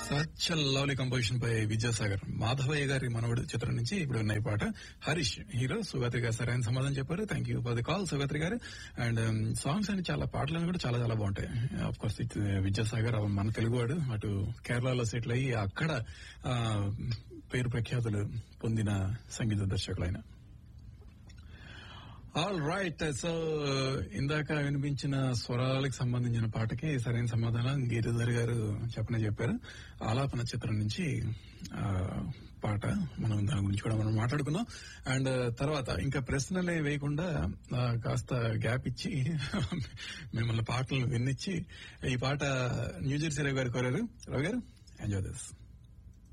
such lovely composition పై విద్యాసాగర్ మాధవయ్య గారి మనవడు చిత్రం నుంచి ఇప్పుడు ఉన్నాయి పాట హరీష్ హీరో సుగత్రి గారు సరైన సమాధానం చెప్పారు thank you for the call Sugatri garu and songs అని చాలా పాటలు కూడా చాలా చాలా బాగుంటాయి ఆఫ్ కోర్స్ విద్యాసాగర్ అవ మన తెలుగువాడు అటు కేరళలో సెటిల్ అయ్యి అక్కడ ఆ, పేరు ప్రఖ్యాతులు పొందిన సంగీత దర్శకులు ఆయన ఆల్ రైట్ సో ఇందాక వినిపించిన స్వరాలకు సంబంధించిన పాటకి సరైన సమాధానం గిరిధర్ గారు చెప్పనే చెప్పారు ఆలాపన చిత్రం నుంచి ఆ, పాట మనం దాని గురించి కూడా మనం మాట్లాడుకున్నాం అండ్ తర్వాత ఇంకా ప్రశ్నలే వేయకుండా ఆ, కాస్త గ్యాప్ ఇచ్చి మిమ్మల్ని పాటలు వినిచ్చి ఈ పాట న్యూజెర్సీ రవి గారు కోరారు రవి గారు ఎంజాయ్ దిస్